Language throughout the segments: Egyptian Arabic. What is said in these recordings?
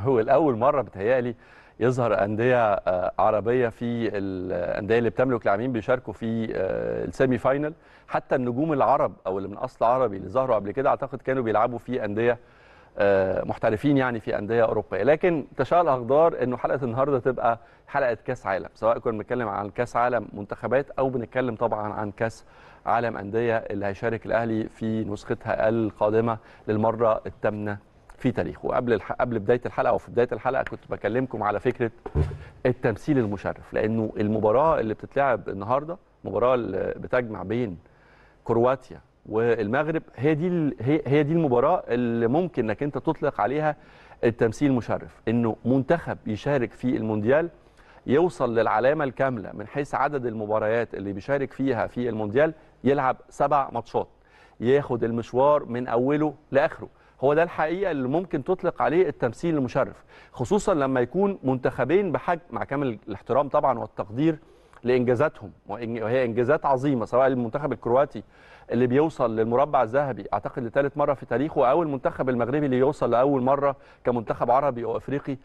والاول مره بتهيألي يظهر انديه آه، عربيه في الانديه اللي بتملك لاعبين بيشاركوا في آه، السيمي فاينل حتى النجوم العرب او اللي من اصل عربي اللي ظهروا قبل كده اعتقد كانوا بيلعبوا في انديه آه، محترفين يعني في انديه اوروبيه لكن تشاء الاقدار انه حلقه النهارده تبقى حلقه كاس عالم سواء كنا بنتكلم عن كاس عالم منتخبات او بنتكلم طبعا عن كاس عالم انديه اللي هيشارك الاهلي في نسختها القادمه للمره الثامنه في تاريخه وقبل الح... قبل بدايه الحلقه او في بدايه الحلقه كنت بكلمكم على فكره التمثيل المشرف لانه المباراه اللي بتتلعب النهارده مباراه اللي بتجمع بين كرواتيا والمغرب هي دي ال- هي هي دي المباراه اللي ممكن انك انت تطلق عليها التمثيل المشرف انه منتخب يشارك في المونديال يوصل للعلامه الكامله من حيث عدد المباريات اللي بيشارك فيها في المونديال يلعب سبع ماتشات ياخد المشوار من اوله لاخره هو ده الحقيقه اللي ممكن تطلق عليه التمثيل المشرف خصوصا لما يكون منتخبين بحجم مع كامل الاحترام طبعا والتقدير لانجازاتهم وإن- وهي انجازات عظيمه سواء المنتخب الكرواتي اللي بيوصل للمربع الذهبي اعتقد لثالث مره في تاريخه او المنتخب المغربي اللي يوصل لاول مره كمنتخب عربي او افريقي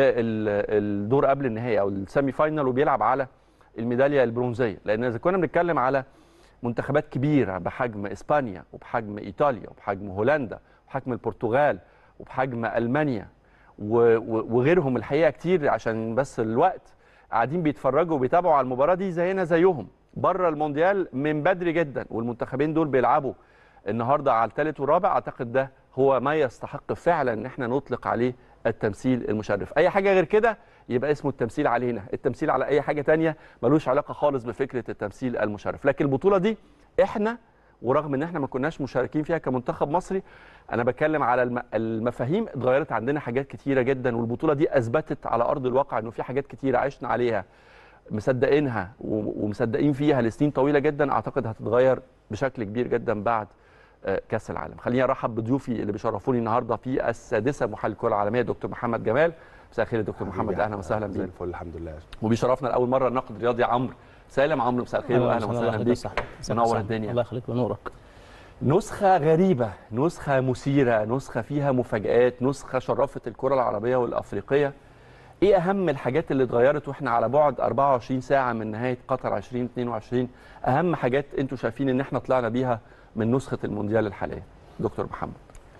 للدور قبل النهائي او السيمي فاينال وبيلعب على الميداليه البرونزيه لان اذا كنا بنتكلم على منتخبات كبيره بحجم اسبانيا وبحجم ايطاليا وبحجم هولندا وبحجم البرتغال وبحجم المانيا و- و- وغيرهم الحقيقه كتير عشان بس الوقت قاعدين بيتفرجوا وبيتابعوا على المباراه دي زينا زيهم بره المونديال من بدري جدا والمنتخبين دول بيلعبوا النهارده على الثالث والرابع اعتقد ده هو ما يستحق فعلا ان احنا نطلق عليه التمثيل المشرف اي حاجه غير كده يبقى اسمه التمثيل علينا التمثيل على اي حاجه تانية ملوش علاقه خالص بفكره التمثيل المشرف لكن البطوله دي احنا ورغم ان احنا ما كناش مشاركين فيها كمنتخب مصري انا بتكلم على الم- المفاهيم اتغيرت عندنا حاجات كتيره جدا والبطوله دي اثبتت على ارض الواقع انه في حاجات كتيره عشنا عليها مصدقينها و- ومصدقين فيها لسنين طويله جدا اعتقد هتتغير بشكل كبير جدا بعد آه، كاس العالم خليني ارحب بضيوفي اللي بيشرفوني النهارده في السادسه محل الكره العالميه دكتور محمد جمال مساء الخير يا دكتور محمد اهلا وسهلا زي بيك الفل الحمد لله وبيشرفنا لاول مره الناقد الرياضي عمرو سالم عمرو مساء الخير واهلا وسهلا بيك منور الدنيا الله يخليك ونورك نسخة غريبة نسخة مثيرة نسخة فيها مفاجآت نسخة شرفت الكرة العربية والأفريقية إيه أهم الحاجات اللي اتغيرت وإحنا على بعد 24 ساعة من نهاية قطر 2022 أهم حاجات أنتوا شايفين إن إحنا طلعنا بيها من نسخة المونديال الحالية دكتور محمد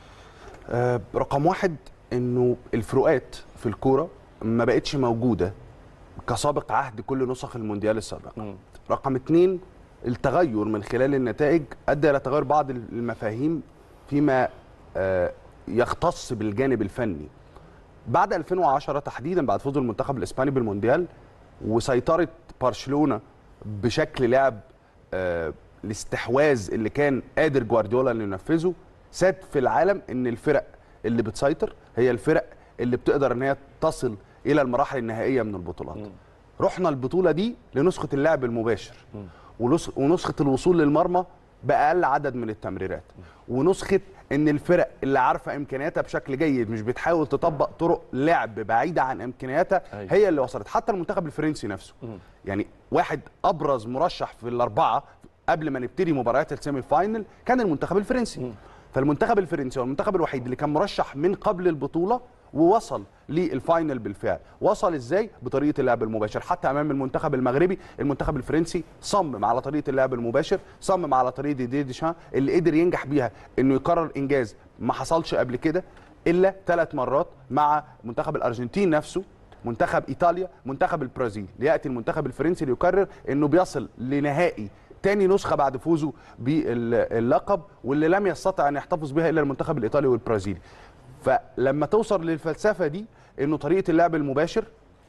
آه رقم واحد انه الفروقات في الكوره ما بقتش موجوده كسابق عهد كل نسخ المونديال السابقه مم. رقم اتنين التغير من خلال النتائج ادى الى تغير بعض المفاهيم فيما آه يختص بالجانب الفني بعد 2010 تحديدا بعد فوز المنتخب الاسباني بالمونديال وسيطره برشلونه بشكل لعب آه الاستحواذ اللي كان قادر جوارديولا انه ينفذه ساد في العالم ان الفرق اللي بتسيطر هي الفرق اللي بتقدر ان هي تصل الى المراحل النهائيه من البطولات مم. رحنا البطوله دي لنسخه اللعب المباشر مم. ونس- ونسخه الوصول للمرمى باقل عدد من التمريرات ونسخه ان الفرق اللي عارفه امكانياتها بشكل جيد مش بتحاول تطبق طرق لعب بعيده عن امكانياتها أيوة. هي اللي وصلت حتى المنتخب الفرنسي نفسه مم. يعني واحد ابرز مرشح في الاربعه قبل ما نبتدي مباريات السيمي فاينل كان المنتخب الفرنسي مم. فالمنتخب الفرنسي هو المنتخب الوحيد اللي كان مرشح من قبل البطوله ووصل للفاينل بالفعل وصل ازاي بطريقه اللعب المباشر حتى امام المنتخب المغربي المنتخب الفرنسي صمم على طريقه اللعب المباشر صمم على طريقه ديدي ديشان اللي قدر ينجح بيها انه يكرر انجاز ما حصلش قبل كده الا ثلاث مرات مع منتخب الارجنتين نفسه منتخب ايطاليا منتخب البرازيل ياتي المنتخب الفرنسي ليكرر انه بيصل لنهائي تاني نسخه بعد فوزه باللقب واللي لم يستطع ان يحتفظ بها الا المنتخب الايطالي والبرازيلي فلما توصل للفلسفه دي انه طريقه اللعب المباشر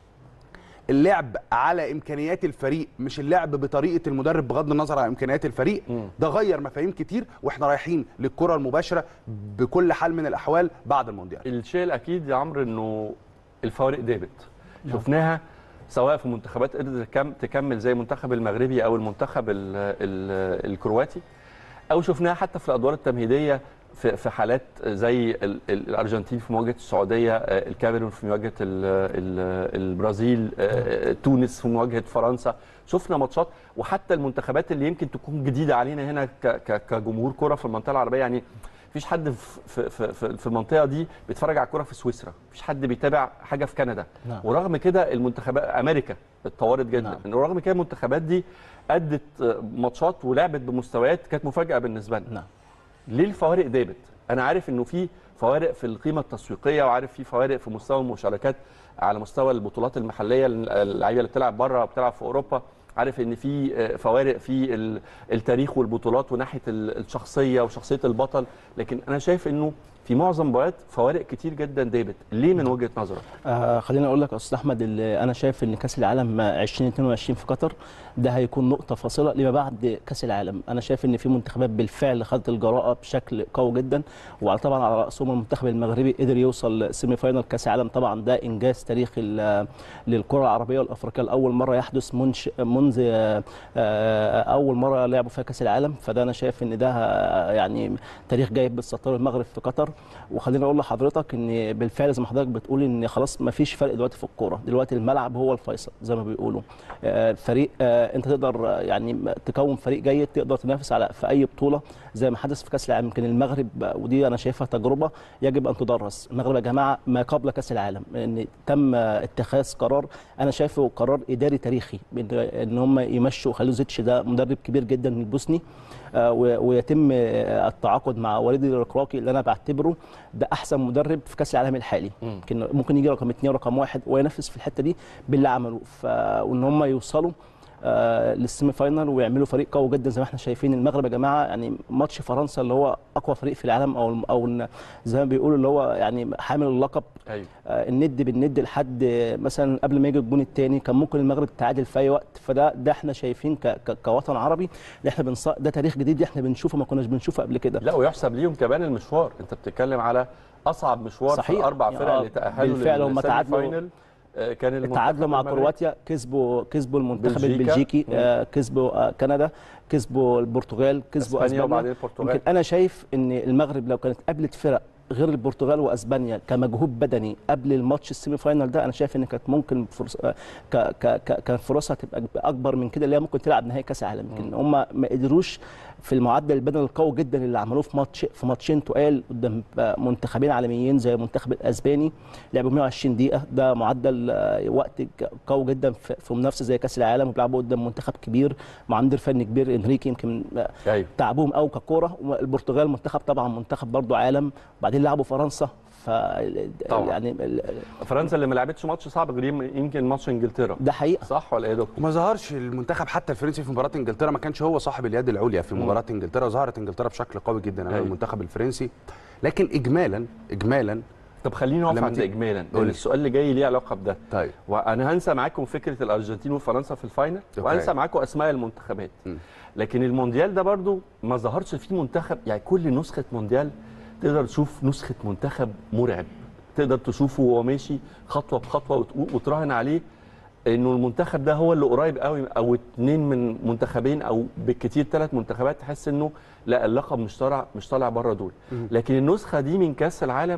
اللعب على امكانيات الفريق مش اللعب بطريقه المدرب بغض النظر عن امكانيات الفريق مم. ده غير مفاهيم كتير واحنا رايحين للكره المباشره بكل حال من الاحوال بعد المونديال الشيء الاكيد يا عمرو انه الفوارق دابت شفناها سواء في منتخبات قدرت تكم- تكمل زي المنتخب المغربي او المنتخب ال ال الكرواتي او شفناها حتى في الادوار التمهيديه في في حالات زي ال- ال- الارجنتين في مواجهه السعوديه آه، الكاميرون في مواجهه ال ال البرازيل آه، تونس في مواجهه فرنسا شفنا ماتشات وحتى المنتخبات اللي يمكن تكون جديده علينا هنا ك- ك- كجمهور كره في المنطقه العربيه يعني مفيش حد في في في, في المنطقه دي بيتفرج على الكوره في سويسرا مفيش حد بيتابع حاجه في كندا نعم. ورغم كده المنتخبات امريكا اتطورت جدا نعم. ورغم كده المنتخبات دي ادت ماتشات ولعبت بمستويات كانت مفاجاه بالنسبه لنا نعم ليه الفوارق ديبت؟ انا عارف انه في فوارق في القيمه التسويقيه وعارف في فوارق في مستوى المشاركات على مستوى البطولات المحليه اللعيبه اللي بتلعب بره وبتلعب في اوروبا عارف ان في آه، فوارق في ال- التاريخ والبطولات وناحيه ال- الشخصيه وشخصيه البطل لكن انا شايف انه في معظم المباريات فوارق كتير جدا ديبت ليه من وجهه نظرك آه خليني اقول لك يا استاذ احمد اللي انا شايف ان كاس العالم 2022 في قطر ده هيكون نقطه فاصله لما بعد كاس العالم انا شايف ان في منتخبات بالفعل خدت الجراءه بشكل قوي جدا وطبعا على راسهم المنتخب المغربي قدر يوصل سيمي فاينال كاس العالم طبعا ده انجاز تاريخي ل- للكره العربيه والافريقيه لاول مره يحدث منش منذ آه، آه، اول مره لعبوا فيها كاس العالم فده انا شايف ان ده آه، يعني تاريخ جايب بالسطر المغرب في قطر وخليني اقول لحضرتك ان بالفعل زي ما حضرتك بتقول ان خلاص ما فيش فرق دلوقتي في الكوره دلوقتي الملعب هو الفيصل زي ما بيقولوا آه، فريق آه، انت تقدر آه، يعني تكون فريق جيد تقدر تنافس على في اي بطوله زي ما حدث في كاس العالم يمكن المغرب آه، ودي انا شايفها تجربه يجب ان تدرس المغرب يا جماعه ما قبل كاس العالم ان تم آه، اتخاذ قرار انا شايفه قرار اداري تاريخي بإن- ان هم يمشوا خلوزيتش ده مدرب كبير جدا البوسني آه، و- ويتم آه، التعاقد مع وليد الركراكي اللي انا بعتبره ده احسن مدرب في كاس العالم الحالي يمكن ممكن يجي رقم اثنين ورقم واحد وينافس في الحته دي باللي عمله ف... وان هم يوصلوا آه للسيمي فاينال ويعملوا فريق قوي جدا زي ما احنا شايفين المغرب يا جماعه يعني ماتش فرنسا اللي هو اقوى فريق في العالم او او إن زي ما بيقولوا اللي هو يعني حامل اللقب ايوه آه، الند بالند لحد آه، مثلا قبل ما يجي الجون الثاني كان ممكن المغرب تتعادل في اي وقت فده ده احنا شايفين ك- ك- كوطن عربي ان احنا بنص... ده تاريخ جديد احنا بنشوفه ما كناش بنشوفه قبل كده لا ويحسب ليهم كمان المشوار انت بتتكلم على اصعب مشوار في صحيح. الاربع فرق آه، اللي تاهلوا بالفعل هم للسيمي تعادلوا- فاينل آه، كان المنتخب تعادلوا مع المغربي. كرواتيا كسبوا كسبوا المنتخب بلجيكا. البلجيكي مم. آه، كسبوا آه، كندا كسبوا البرتغال كسبوا اسبانيا اسبانيا وبعدين البرتغال يمكن انا شايف ان المغرب لو كانت قابلت فرق غير البرتغال واسبانيا كمجهود بدني قبل الماتش السيمي فاينال ده انا شايف ان كانت ممكن فرص آه، ك ك ك كان فرصها تبقى اكبر من كده اللي هي ممكن تلعب نهائي كاس العالم يمكن هم ما قدروش في المعدل البدني القوي جدا اللي عملوه في ماتش في ماتشين تقال قدام آه، منتخبين عالميين زي المنتخب الاسباني لعبوا 120 دقيقه ده معدل آه، وقت ك- قوي جدا في في منافسه زي كاس العالم وبيلعبوا قدام منتخب كبير مع مدير فني كبير انريكي يمكن آه، ايوه تعبوهم قوي ككوره والبرتغال منتخب طبعا منتخب برضو عالم وبعدين لعبوا فرنسا ف طبعاً. يعني ال- فرنسا اللي ما لعبتش ماتش صعب غير يم- يمكن ماتش انجلترا ده حقيقه صح ولا ايه يا دكتور؟ وما ظهرش المنتخب حتى الفرنسي في مباراه انجلترا ما كانش هو صاحب اليد العليا في مباراه انجلترا ظهرت انجلترا بشكل قوي جدا امام أيوة. المنتخب الفرنسي لكن اجمالا اجمالا طب خليني نقف لما عند تيجي- اجمالا لان قولي. السؤال اللي جاي ليه علاقه بده طيب وانا هنسى معاكم فكره الارجنتين وفرنسا في الفاينل أوكي. وهنسى معاكم اسماء المنتخبات م. لكن المونديال ده برضو ما ظهرش فيه منتخب يعني كل نسخه مونديال تقدر تشوف نسخه منتخب مرعب تقدر تشوفه وهو ماشي خطوه بخطوه وت- وتراهن عليه انه المنتخب ده هو اللي قريب قوي او اتنين من منتخبين او بالكتير ثلاث منتخبات تحس انه لا اللقب مش طالع مش طالع بره دول لكن النسخه دي من كاس العالم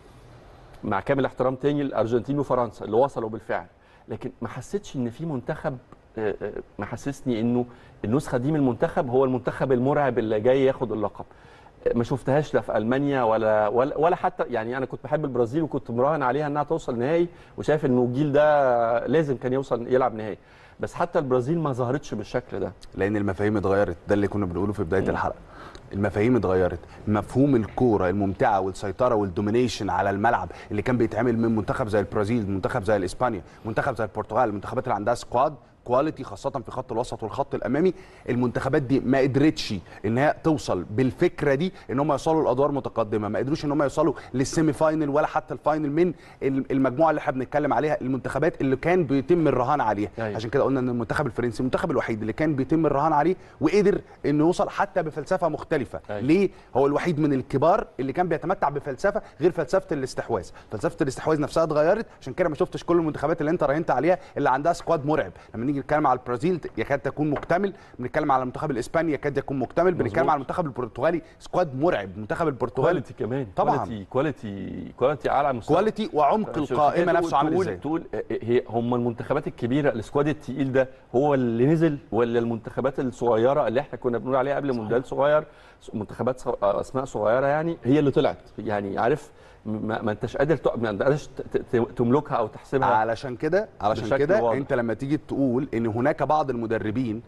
مع كامل احترام تاني الارجنتين وفرنسا اللي وصلوا بالفعل لكن ما حسيتش ان في منتخب آه، آه، محسسني انه النسخه دي من المنتخب هو المنتخب المرعب اللي جاي ياخد اللقب آه، ما شفتهاش لا في المانيا ولا ولا, ولا حتى يعني انا كنت بحب البرازيل وكنت مراهن عليها انها توصل نهائي وشايف انه الجيل ده لازم كان يوصل يلعب نهائي بس حتى البرازيل ما ظهرتش بالشكل ده لان المفاهيم اتغيرت ده اللي كنا بنقوله في بدايه الحلقه المفاهيم اتغيرت مفهوم الكوره الممتعه والسيطره والدومينيشن على الملعب اللي كان بيتعمل من منتخب زي البرازيل منتخب زي الاسبانيا منتخب زي البرتغال المنتخبات اللي عندها سكواد كواليتي خاصه في خط الوسط والخط الامامي المنتخبات دي ما قدرتش ان هي توصل بالفكره دي ان هم يوصلوا لادوار متقدمه ما قدروش ان هم يوصلوا للسيمي فاينل ولا حتى الفاينل من المجموعه اللي احنا بنتكلم عليها المنتخبات اللي كان بيتم الرهان عليها أيوة. عشان كده قلنا ان المنتخب الفرنسي المنتخب الوحيد اللي كان بيتم الرهان عليه وقدر انه يوصل حتى بفلسفه مختلفه أيوة. ليه هو الوحيد من الكبار اللي كان بيتمتع بفلسفه غير فلسفه الاستحواذ فلسفه الاستحواذ نفسها اتغيرت عشان كده ما شفتش كل المنتخبات اللي انت راهنت عليها اللي عندها سكواد مرعب لما نيجي بنيجي نتكلم على البرازيل يكاد تكون مكتمل بنتكلم على المنتخب الاسباني يكاد يكون مكتمل بنتكلم مظبوط. على المنتخب البرتغالي سكواد مرعب المنتخب البرتغالي كواليتي كمان طبعاً. كواليتي كواليتي كواليتي اعلى مستوى كواليتي وعمق عشان القائمه كده نفسه عامل تقول- ازاي تقول هي هم المنتخبات الكبيره السكواد التقيل ده هو اللي نزل ولا المنتخبات الصغيره اللي احنا كنا بنقول عليها قبل مونديال صغير منتخبات صغ- اسماء صغيره يعني هي اللي طلعت يعني عارف ما, ما انتش قادر تق- ما قادرش ت- ت- تملكها او تحسبها علشان كده علشان بشكل كده واضح. انت لما تيجي تقول ان هناك بعض المدربين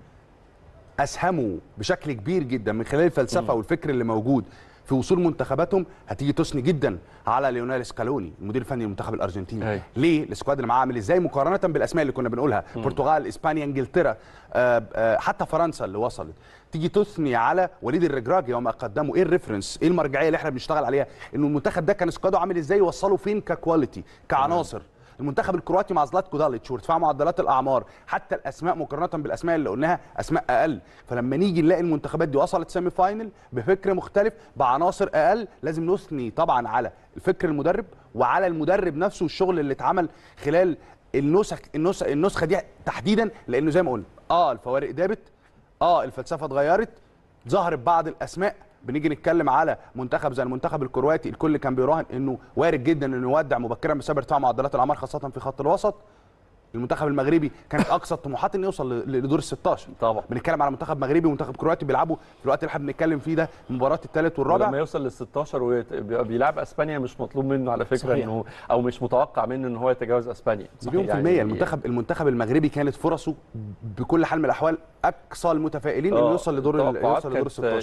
اسهموا بشكل كبير جدا من خلال الفلسفه والفكر اللي موجود في وصول منتخباتهم هتيجي تثني جدا على ليونيل سكالوني المدير الفني للمنتخب الارجنتيني أيوة. ليه السكواد اللي معاه عامل ازاي مقارنه بالاسماء اللي كنا بنقولها البرتغال اسبانيا انجلترا آه، آه، حتى فرنسا اللي وصلت تيجي تثني على وليد الرجراجي وما قدمه ايه الريفرنس ايه المرجعيه اللي احنا بنشتغل عليها انه المنتخب ده كان سكواده عامل ازاي يوصله فين ككواليتي كعناصر المنتخب الكرواتي مع زلاتكو داليتش وارتفاع معدلات الاعمار حتى الاسماء مقارنه بالاسماء اللي قلناها اسماء اقل فلما نيجي نلاقي المنتخبات دي وصلت سيمي فاينل بفكر مختلف بعناصر اقل لازم نثني طبعا على الفكر المدرب وعلى المدرب نفسه والشغل اللي اتعمل خلال النسخ النسخ النسخه دي تحديدا لانه زي ما قلنا اه الفوارق دابت اه الفلسفه اتغيرت ظهرت بعض الاسماء بنيجي نتكلم على منتخب زي المنتخب الكرواتي الكل كان بيراهن انه وارد جدا انه يودع مبكرا بسبب ارتفاع معدلات الاعمار خاصه في خط الوسط المنتخب المغربي كانت اقصى الطموحات انه يوصل ل- لدور ال 16 طبعا. بنتكلم على منتخب مغربي ومنتخب كرواتي بيلعبوا في الوقت اللي احنا بنتكلم فيه ده مباراه الثالث ولما والرابع يوصل لل 16 وبيلعب اسبانيا مش مطلوب منه على فكره صحيح. انه او مش متوقع منه ان هو يتجاوز اسبانيا مليون في يعني- المية المنتخب المنتخب المغربي كانت فرصه بكل حال من الاحوال اقصى المتفائلين انه آه، يوصل لدور ال- التوقعات يوصل لدور ال كانت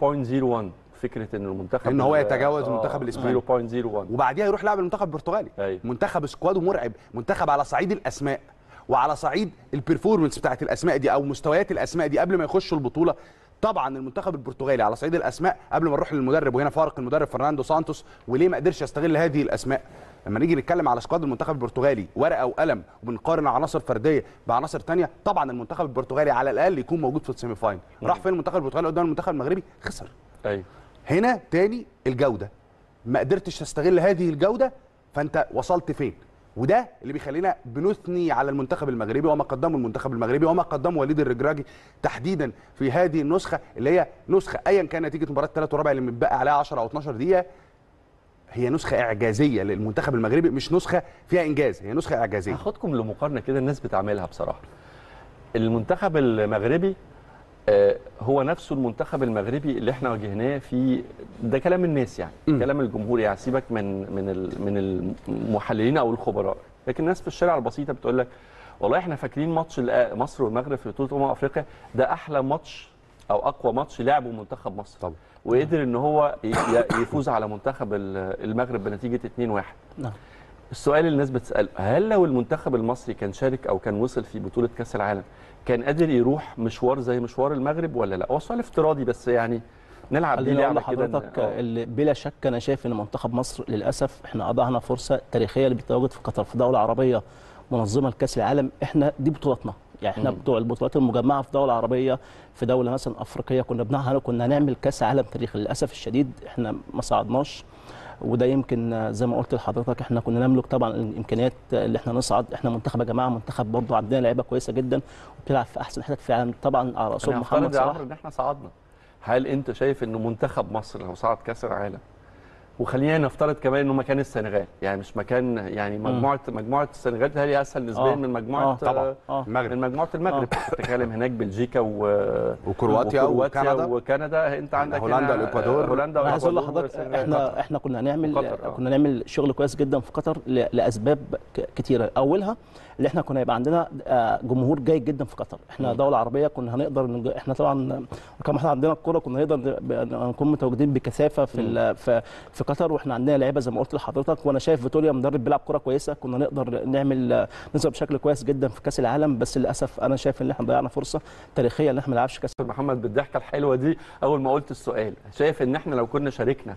16 0.01 فكره ان المنتخب إن هو ال- يتجاوز آه، المنتخب الإسباني. 0.01 وبعديها يروح لاعب المنتخب البرتغالي أيوة. منتخب سكواده مرعب منتخب على صعيد الاسماء وعلى صعيد البرفورمنس بتاعت الاسماء دي او مستويات الاسماء دي قبل ما يخشوا البطوله طبعا المنتخب البرتغالي على صعيد الاسماء قبل ما نروح للمدرب وهنا فارق المدرب فرناندو سانتوس وليه ما قدرش يستغل هذه الاسماء لما نيجي نتكلم على سكواد المنتخب البرتغالي ورقه وقلم وبنقارن عناصر فرديه بعناصر تانية طبعا المنتخب البرتغالي على الاقل يكون موجود في السيمي فاينل راح فين المنتخب البرتغالي قدام المنتخب المغربي خسر ايوه هنا تاني الجوده ما قدرتش تستغل هذه الجوده فانت وصلت فين وده اللي بيخلينا بنثني على المنتخب المغربي وما قدمه المنتخب المغربي وما قدمه وليد الرجراجي تحديدا في هذه النسخه اللي هي نسخه ايا كان نتيجه مباراه الثلاث وربع اللي متبقى عليها 10 او 12 دقيقه هي نسخه اعجازيه للمنتخب المغربي مش نسخه فيها انجاز هي نسخه اعجازيه هاخدكم لمقارنه كده الناس بتعملها بصراحه المنتخب المغربي آه، هو نفسه المنتخب المغربي اللي احنا واجهناه في ده كلام الناس يعني م. كلام الجمهور يعني سيبك من من ال- من المحللين او الخبراء لكن الناس في الشارع البسيطه بتقول لك والله احنا فاكرين ماتش الأ- مصر والمغرب في بطوله امم افريقيا ده احلى ماتش او اقوى ماتش لعبه منتخب مصر طبعا. وقدر ان هو ي- ي- يفوز على منتخب ال- المغرب بنتيجه 2-1 نعم السؤال اللي الناس بتساله هل لو المنتخب المصري كان شارك او كان وصل في بطوله كاس العالم كان قادر يروح مشوار زي مشوار المغرب ولا لا هو سؤال افتراضي بس يعني نلعب بيه خليني اقول لعبه كده لحضرتك إن- آه. اللي بلا شك انا شايف ان منتخب مصر للاسف احنا اضعنا فرصه تاريخيه للتواجد في قطر في دوله عربيه منظمه لكاس العالم احنا دي بطولتنا يعني احنا مم. بتوع البطولات المجمعه في دوله عربيه في دوله مثلا افريقيه كنا بنعمل كنا هنعمل كاس عالم تاريخي للاسف الشديد احنا ما صعدناش وده يمكن آه، زي ما قلت لحضرتك احنا كنا نملك طبعا الامكانيات اللي احنا نصعد احنا منتخب يا جماعه منتخب برضه عندنا لعيبه كويسه جدا وبتلعب في احسن حتت في العالم طبعا على راسهم انا محمد هفترض يا صلاح عمرو ان احنا صعدنا هل انت شايف انه منتخب مصر لو صعد كاس العالم وخلينا نفترض كمان انه مكان السنغال يعني مش مكان يعني مجموعه مجموعه السنغال هي اسهل نسبيا آه. من مجموعه آه، طبعا. اه المغرب من مجموعه المغرب بتتكلم هناك بلجيكا و وكرواتيا وكندا وكندا انت عندك هولندا، هنا الإكوادور. هولندا انا عايز اقول والإكوادور لحضرتك والسنغال. احنا احنا كنا هنعمل وقطر، آه. كنا نعمل شغل كويس جدا في قطر ل- لاسباب ك- كتيره اولها اللي احنا كنا يبقى عندنا آه، جمهور جيد جدا في قطر احنا مم. دوله عربيه كنا هنقدر نج- احنا طبعا كما احنا عندنا الكوره كنا نقدر ن- نكون متواجدين بكثافه في ال- في في قطر واحنا عندنا لعيبه زي ما قلت لحضرتك وانا شايف فيتوريا مدرب بيلعب كوره كويسه كنا نقدر نعمل آه، نظهر بشكل كويس جدا في كاس العالم بس للاسف انا شايف ان احنا ضيعنا فرصه تاريخيه ان احنا ما نلعبش كاس استاذ محمد بالضحكه الحلوه دي اول ما قلت السؤال شايف ان احنا لو كنا شاركنا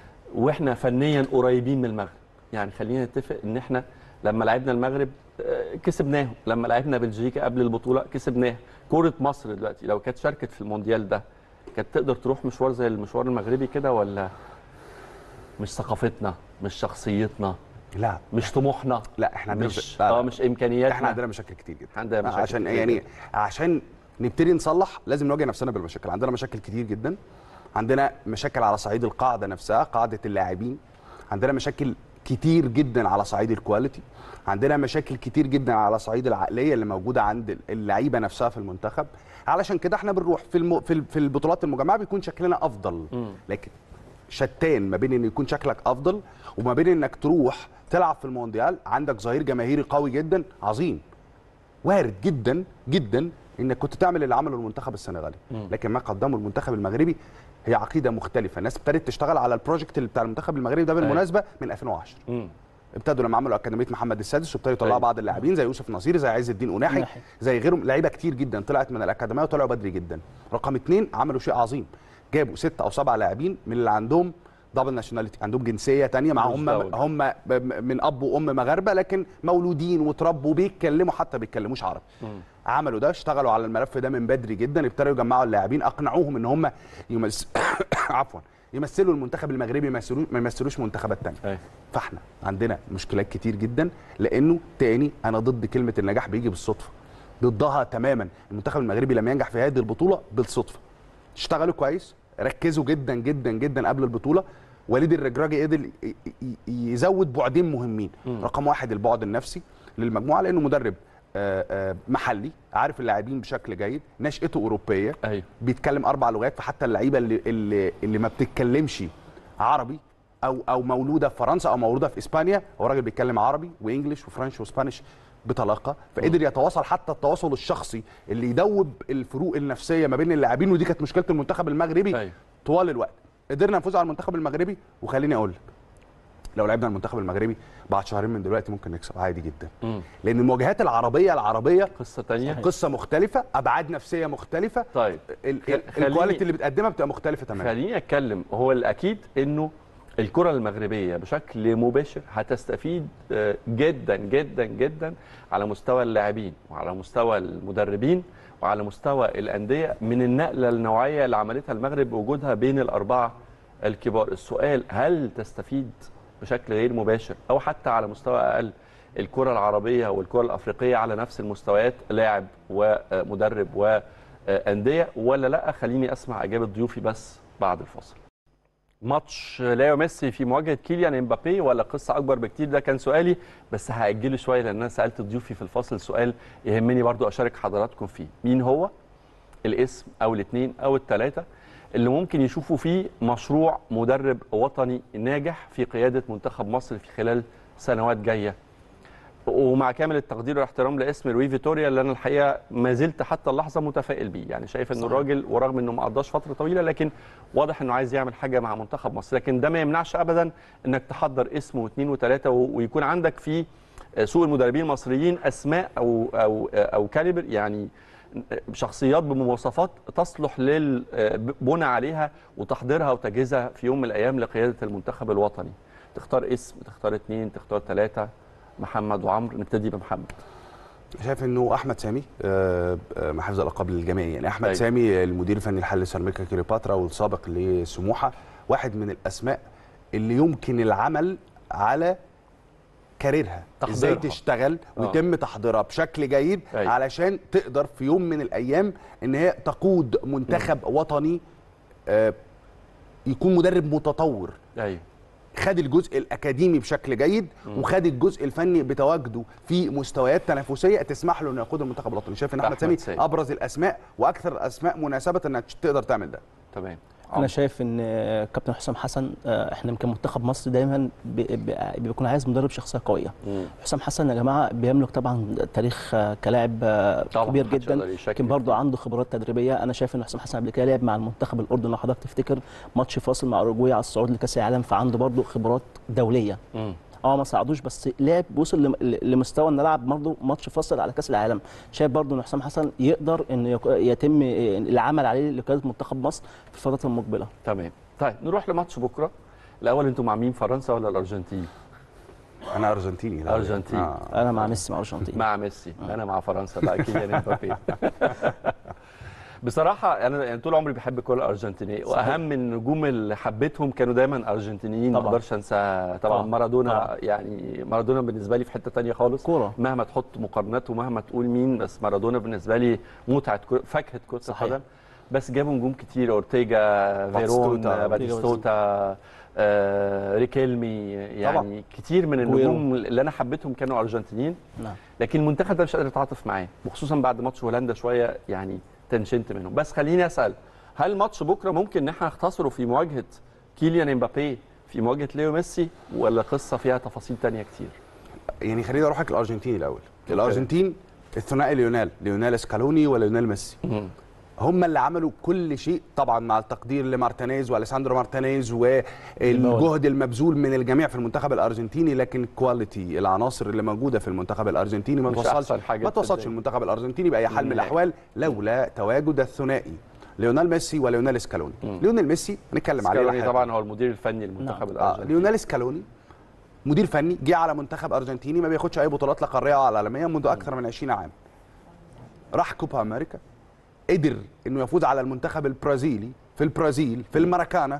واحنا فنيا قريبين من المغرب يعني خلينا نتفق ان احنا لما لعبنا المغرب آه، كسبناهم لما لعبنا بلجيكا قبل البطوله كسبناها كره مصر دلوقتي لو كانت شاركت في المونديال ده كانت تقدر تروح مشوار زي المشوار المغربي كده ولا مش ثقافتنا مش شخصيتنا لا مش طموحنا لا احنا عندنا مش لا، لا. اه مش امكانياتنا احنا عندنا مشاكل كتير جدا عندنا مشاكل عشان كتير يعني جداً. عشان نبتدي نصلح لازم نواجه نفسنا بالمشاكل عندنا مشاكل كتير جدا عندنا مشاكل على صعيد القاعده نفسها قاعده اللاعبين عندنا مشاكل كتير جدا على صعيد الكواليتي عندنا مشاكل كتير جدا على صعيد العقليه اللي موجوده عند اللعيبه نفسها في المنتخب علشان كده احنا بنروح في الم... في ال- في البطولات المجمعه بيكون شكلنا افضل لكن شتان ما بين ان يكون شكلك افضل وما بين انك تروح تلعب في المونديال عندك ظهير جماهيري قوي جدا عظيم وارد جدا جدا انك كنت تعمل اللي عمله المنتخب السنغالي لكن ما قدمه المنتخب المغربي هي عقيده مختلفه الناس ابتدت تشتغل على البروجكت اللي بتاع المنتخب المغربي ده بالمناسبه من 2010 مم. ابتدوا لما عملوا اكاديميه محمد السادس وابتدوا يطلعوا أيوة. بعض اللاعبين زي يوسف نصير زي عز الدين أناحي أناحي. زي غيرهم لعيبه كتير جدا طلعت من الاكاديميه وطلعوا بدري جدا رقم اثنين عملوا شيء عظيم جابوا ستة او سبعة لاعبين من اللي عندهم دبل ناشوناليتي عندهم جنسيه تانية مع هم مزدوج. هم ب- من اب وام مغاربه لكن مولودين وتربوا بيتكلموا حتى بيتكلموش عربي عملوا ده اشتغلوا على الملف ده من بدري جدا ابتدوا يجمعوا اللاعبين اقنعوهم ان هم يمس... عفوا يمثلوا المنتخب المغربي ما يمثلوش ما يمثلوش منتخبات تانية أيوة. فاحنا عندنا مشكلات كتير جدا لانه تاني انا ضد كلمه النجاح بيجي بالصدفه ضدها تماما المنتخب المغربي لم ينجح في هذه البطوله بالصدفه اشتغلوا كويس ركزوا جدا جدا جدا قبل البطوله وليد الرجراجي قدر ي- ي- يزود بعدين مهمين رقم واحد البعد النفسي للمجموعه لانه مدرب آه، آه، محلي عارف اللاعبين بشكل جيد نشأته اوروبيه ايوه بيتكلم اربع لغات فحتى اللعيبه اللي اللي, اللي ما بتتكلمش عربي او او مولوده في فرنسا او مولوده في اسبانيا هو راجل بيتكلم عربي وانجلش وفرنش واسبانيش بطلاقه فقدر يتواصل حتى التواصل الشخصي اللي يدوب الفروق النفسيه ما بين اللاعبين ودي كانت مشكله المنتخب المغربي أيوة. طوال الوقت قدرنا نفوز على المنتخب المغربي وخليني اقول لك لو لعبنا المنتخب المغربي بعد شهرين من دلوقتي ممكن نكسب عادي جدا مم. لان المواجهات العربيه العربيه قصه تانية قصه مختلفه ابعاد نفسيه مختلفه طيب ال- خ- ال- خليني- الكواليتي اللي بتقدمها بتبقى مختلفه تماما خليني اتكلم هو الاكيد انه الكره المغربيه بشكل مباشر هتستفيد آه، جدا جدا جدا على مستوى اللاعبين وعلى مستوى المدربين وعلى مستوى الانديه من النقله النوعيه اللي عملتها المغرب بوجودها بين الاربعه الكبار السؤال هل تستفيد بشكل غير مباشر او حتى على مستوى اقل الكره العربيه والكره الافريقيه على نفس المستويات لاعب ومدرب وانديه ولا لا خليني اسمع اجابه ضيوفي بس بعد الفاصل ماتش ليو ميسي في مواجهه كيليان امبابي ولا قصه اكبر بكتير ده كان سؤالي بس هاجله شويه لان انا سالت ضيوفي في الفاصل سؤال يهمني برضو اشارك حضراتكم فيه مين هو الاسم او الاثنين او الثلاثه اللي ممكن يشوفوا فيه مشروع مدرب وطني ناجح في قياده منتخب مصر في خلال سنوات جايه ومع كامل التقدير والاحترام لاسم لوي فيتوريا اللي انا الحقيقه ما زلت حتى اللحظه متفائل بيه يعني شايف ان صحيح. الراجل ورغم انه ما قضاش فتره طويله لكن واضح انه عايز يعمل حاجه مع منتخب مصر لكن ده ما يمنعش ابدا انك تحضر اسم واثنين وثلاثه و- ويكون عندك في سوق المدربين المصريين اسماء او او او كاليبر يعني شخصيات بمواصفات تصلح للبنى عليها وتحضيرها وتجهيزها في يوم من الايام لقياده المنتخب الوطني تختار اسم تختار اثنين تختار ثلاثه محمد وعمرو نبتدي بمحمد شايف انه احمد سامي آه، آه، مع حفظ الالقاب للجميع يعني احمد أيوة. سامي المدير الفني الحالي لسيراميكا كليوباترا والسابق لسموحه واحد من الاسماء اللي يمكن العمل على كاريرها ازاي تحضيرها. تشتغل آه. ويتم تحضيرها بشكل جيد أيوة. علشان تقدر في يوم من الايام ان هي تقود منتخب وطني آه، يكون مدرب متطور ايوه خد الجزء الاكاديمي بشكل جيد وخد الجزء الفني بتواجده في مستويات تنافسيه تسمح له انه يقود المنتخب الوطني شايف ان احمد أحمد سامي سامي. ابرز الاسماء واكثر الاسماء مناسبه انك تقدر تعمل ده تمام انا شايف ان آه، كابتن حسام حسن آه، احنا يمكن منتخب مصر دايما بي- بي- بيكون عايز مدرب شخصيه قويه مم. حسام حسن يا جماعه بيملك طبعا تاريخ آه، كلاعب آه، طبعاً، كبير محدش جدا يقدر يشكك لكن برضه فيه. عنده خبرات تدريبيه انا شايف ان حسام حسن قبل كده لعب مع المنتخب الاردن لو حضرتك تفتكر ماتش فاصل مع اوروجواي على الصعود لكاس العالم فعنده برضه خبرات دوليه مم. اه ما صعدوش بس لعب وصل لم- لمستوى ان نلعب برضه ماتش فاصل على كاس العالم شايف برضه ان حسام حسن يقدر ان يك- يتم العمل عليه لقياده منتخب مصر في الفترات المقبله تمام طيب نروح لماتش بكره الاول انتوا مع مين فرنسا ولا الارجنتين انا ارجنتيني لا. أرجنتيني. آه. انا مع ميسي مع الارجنتين مع ميسي انا مع فرنسا بقى كيليان امبابي بصراحه انا يعني طول عمري بحب الكره الارجنتينيه صحيح. واهم النجوم اللي حبيتهم كانوا دايما ارجنتينيين ما طبعاً. اقدرش انسى طبعا طبعاً. مارادونا طبعاً. يعني مارادونا بالنسبه لي في حته تانية خالص كورة. مهما تحط مقارنات ومهما تقول مين بس مارادونا بالنسبه لي متعه كرة- فاكهه كره صحيح. القدم بس جابوا نجوم كتير اورتيجا فيرون باتيستوتا. باتيستوتا آه، ريكيلمي يعني طبعاً. كتير من جويرو. النجوم اللي انا حبيتهم كانوا ارجنتينيين نعم لكن المنتخب ده مش قادر يتعاطف معاه وخصوصا بعد ماتش هولندا شويه يعني تنشنت منهم بس خليني اسال هل ماتش بكره ممكن ان احنا نختصره في مواجهه كيليان امبابي في مواجهه ليو ميسي ولا قصه فيها تفاصيل تانية كتير يعني خليني اروحك الارجنتين الاول الارجنتين الثنائي ليونال ليونال سكالوني وليونال ميسي هم اللي عملوا كل شيء طبعا مع التقدير لمارتينيز واليساندرو مارتينيز والجهد المبذول من الجميع في المنتخب الارجنتيني لكن كواليتي العناصر اللي موجوده في المنتخب الارجنتيني ما مش توصلش أحسن حاجة ما توصلش تصدق. المنتخب الارجنتيني باي حال من نهائي. الاحوال لولا تواجد الثنائي ليونيل ميسي وليونيل سكالوني ليونيل ميسي هنتكلم عليه سكالوني لحد. طبعا هو المدير الفني للمنتخب نعم. آه الارجنتيني ليونيل سكالوني مدير فني جه على منتخب ارجنتيني ما بياخدش اي بطولات لا قاريه ولا عالميه منذ اكثر من 20 عام راح كوبا امريكا قدر انه يفوز على المنتخب البرازيلي في البرازيل في الماراكانا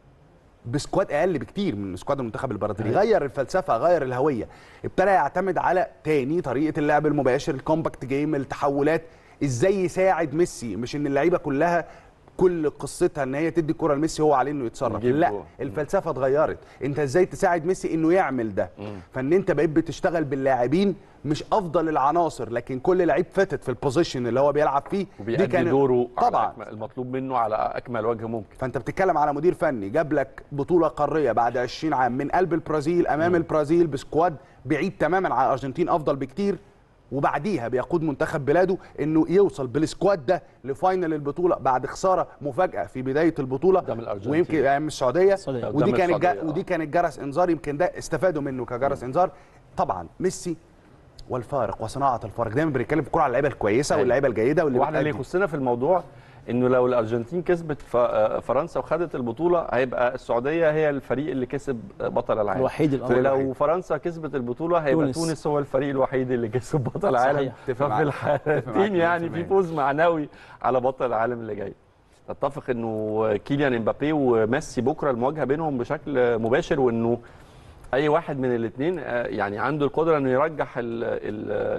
بسكواد اقل بكتير من سكواد المنتخب البرازيلي غير الفلسفه غير الهويه ابتدى يعتمد على تاني طريقه اللعب المباشر الكومباكت جيم التحولات ازاي يساعد ميسي مش ان اللعيبه كلها كل قصتها ان هي تدي الكره لميسي هو عليه انه يتصرف يجيب لا جول. الفلسفه اتغيرت انت ازاي تساعد ميسي انه يعمل ده فان انت بقيت بتشتغل باللاعبين مش افضل العناصر لكن كل لعيب فاتت في البوزيشن اللي هو بيلعب فيه وبيأدي دوره على طبعا أكمل المطلوب منه على اكمل وجه ممكن فانت بتتكلم على مدير فني جاب لك بطوله قاريه بعد 20 عام من قلب البرازيل امام البرازيل بسكواد بعيد تماما عن الارجنتين افضل بكتير وبعديها بيقود منتخب بلاده انه يوصل بالسكواد ده لفاينل البطوله بعد خساره مفاجاه في بدايه البطوله قدام الأرجنتين. ويمكن يعني من السعوديه السعودية. ودي قدام كانت جا السعودية، آه. ودي كانت جرس انذار يمكن ده استفادوا منه كجرس انذار طبعا ميسي والفارق وصناعه الفارق دايما بنتكلم في الكوره على اللعيبه الكويسه أيوة. واللعيبه الجيده واللي واحنا اللي بتأدي. يخصنا في الموضوع انه لو الارجنتين كسبت ف- آه، فرنسا وخدت البطوله هيبقى السعوديه هي الفريق اللي كسب بطل العالم الوحيد الأمر ولو الوحيد. فرنسا كسبت البطوله هيبقى تونس. تونس, هو الفريق الوحيد اللي كسب بطل العالم صحيح. اتفق ففي معاك. اتفق معاك الحالتين يعني في 100%. فوز معنوي على بطل العالم اللي جاي اتفق انه كيليان امبابي وميسي بكره المواجهه بينهم بشكل مباشر وانه اي واحد من الاثنين يعني عنده القدره انه يرجح ال ال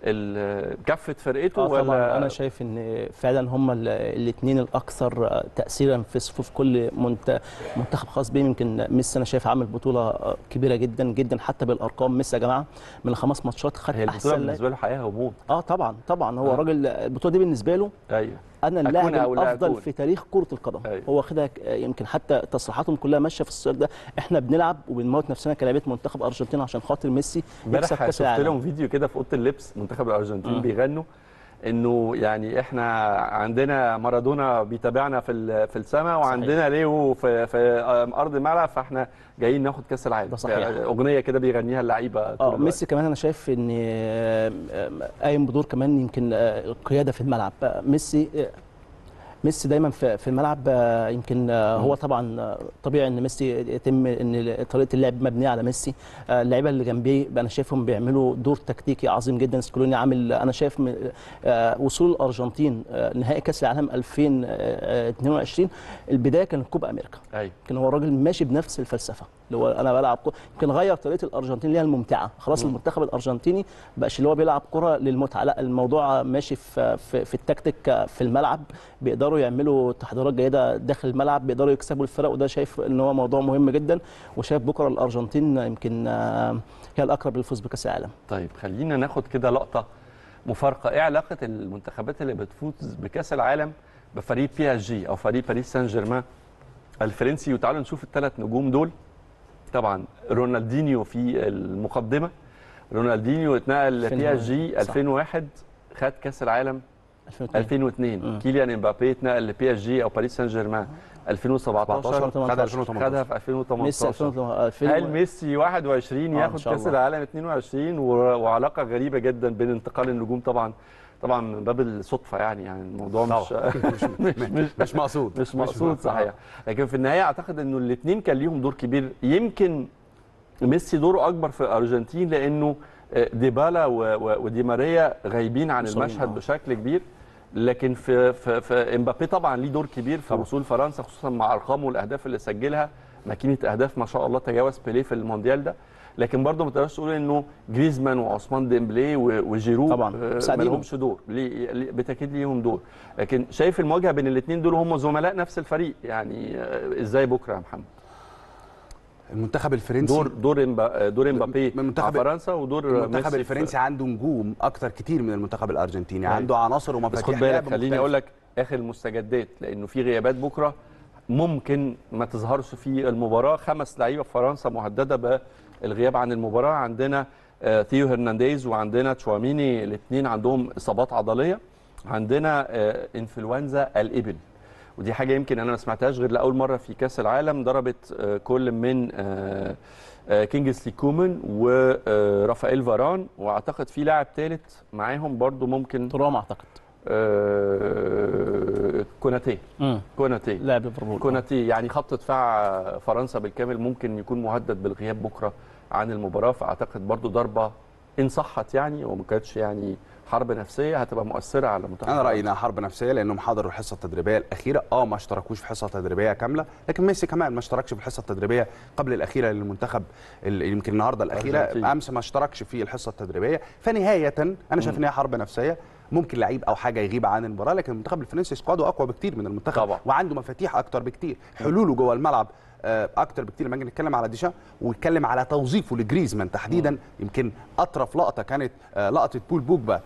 ال كفه فرقته اه طبعا ولا انا شايف ان فعلا هم الاثنين الاكثر تاثيرا في صفوف كل منت- منتخب خاص بيه يمكن ميسي انا شايف عامل بطوله كبيره جدا جدا حتى بالارقام ميسي يا جماعه من الخمس ماتشات خد هي البطوله احسن لاعب بالنسبه له حياه وموت اه طبعا طبعا هو آه. راجل البطوله دي بالنسبه له ايوه انا أكون اللاعب أو لا الافضل أكون. في تاريخ كره القدم أيوة. هو واخدها ك- يمكن حتى تصريحاتهم كلها ماشيه في السياق ده احنا بنلعب وبنموت نفسنا كلاعيبه منتخب ارجنتين عشان خاطر ميسي يكسب امبارح كاس شفت العالم لهم فيديو كده في اوضه اللبس منتخب الارجنتين مم. بيغنوا انه يعني احنا عندنا مارادونا بيتابعنا في ال- في السماء وعندنا ليو في في ارض الملعب فاحنا جايين ناخد كاس العالم ده صحيح. يعني اغنيه كده بيغنيها اللعيبه طول اه الوقت. ميسي كمان انا شايف ان آه، آه، قايم بدور كمان يمكن آه، القياده في الملعب آه، ميسي آه، ميسي دايما في في الملعب آه، يمكن آه، هو طبعا آه، طبيعي ان ميسي يتم ان طريقه اللعب مبنيه على ميسي آه، اللعيبه اللي جنبيه انا شايفهم بيعملوا دور تكتيكي عظيم جدا سكولوني عامل انا شايف م- آه، وصول الارجنتين آه، نهائي كاس العالم 2022 البدايه كانت كوبا امريكا ايوه كان هو الراجل ماشي بنفس الفلسفه اللي هو انا بلعب كوره يمكن غير طريقه الارجنتين ليها الممتعه خلاص المنتخب الارجنتيني بقاش اللي هو بيلعب كره للمتعه لا الموضوع ماشي في في, في التكتيك في الملعب بيقدروا يعملوا تحضيرات جيده داخل الملعب بيقدروا يكسبوا الفرق وده شايف ان هو موضوع مهم جدا وشايف بكره الارجنتين يمكن آه، هي الاقرب للفوز بكاس العالم طيب خلينا ناخد كده لقطه مفارقه ايه علاقه المنتخبات اللي بتفوز بكاس العالم بفريق بي اس جي او فريق باريس سان جيرمان الفرنسي وتعالوا نشوف الثلاث نجوم دول طبعا رونالدينيو في المقدمه رونالدينيو اتنقل لبي اس جي صح. 2001 خد كاس العالم 2002 2002 مم. كيليان امبابي اتنقل لبي اس جي او باريس سان جيرمان 2017 خد 2018 خدها في ميسي 2018 2000 هل ميسي 21 آه، إن ياخد شاء كاس الله. العالم 22 و- وعلاقه غريبه جدا بين انتقال النجوم طبعا طبعا من باب الصدفه يعني يعني الموضوع مش مش, مش, مش مقصود مش مقصود صحيح لكن في النهايه اعتقد انه الاثنين كان ليهم دور كبير يمكن ميسي دوره اكبر في الارجنتين لانه آه، ديبالا و- و- ودي ماريا غايبين عن مصابين، المشهد آه. بشكل كبير لكن في في, في امبابي طبعا ليه دور كبير في طبعا. وصول فرنسا خصوصا مع ارقامه والاهداف اللي سجلها ماكينه اهداف ما شاء الله تجاوز بيليه في المونديال ده لكن برضه ما تقدرش تقول انه جريزمان وعثمان ديمبلي و- وجيرو طبعا. آه، ما مساعدينهم. لهمش دور ليه ليه- بالتاكيد ليهم دور لكن شايف المواجهه بين الاثنين دول هم زملاء نفس الفريق يعني آه، ازاي بكره يا محمد المنتخب الفرنسي دور دور إمبا دور امبابي من مع منتخب- فرنسا ودور المنتخب ميسي في- الفرنسي عنده نجوم اكتر كتير من المنتخب الارجنتيني أيوة. عنده عناصر بس ومفاتيح خد بالك لعب خليني مختلفة. اقول لك اخر المستجدات لانه في غيابات بكره ممكن ما تظهرش في المباراه خمس لعيبه في فرنسا مهدده بالغياب عن المباراه عندنا آه، ثيو هرنانديز وعندنا تشواميني الاثنين عندهم اصابات عضليه عندنا آه، انفلونزا الابل ودي حاجه يمكن انا ما سمعتهاش غير لاول مره في كاس العالم ضربت آه، كل من آه، آه، كينجسلي كومان ورافائيل فاران واعتقد في لاعب ثالث معاهم برضو ممكن ترام اعتقد آه، كوناتي امم كوناتي لاعب ليفربول كوناتي يعني خط دفاع فرنسا بالكامل ممكن يكون مهدد بالغياب بكره عن المباراه فاعتقد برضو ضربه ان صحت يعني وما كانتش يعني حرب نفسيه هتبقى مؤثره على منتخب انا رايي فرنسا. انها حرب نفسيه لانهم حضروا الحصه التدريبيه الاخيره اه ما اشتركوش في حصه تدريبيه كامله لكن ميسي كمان ما اشتركش في الحصه التدريبيه قبل الاخيره للمنتخب ال- يمكن النهارده الاخيره أرجنتين. امس ما اشتركش في الحصه التدريبيه فنهايه انا شايف ان هي حرب نفسيه ممكن لعيب او حاجه يغيب عن المباراه لكن المنتخب الفرنسي سكواده اقوى بكتير من المنتخب طبعا. وعنده مفاتيح اكتر بكتير حلوله جوه الملعب آه، اكتر بكتير لما نيجي نتكلم على ديشا ونتكلم على توظيفه لجريزمان تحديدا يمكن اطرف لقطه كانت آه، لقطه بول بوجبا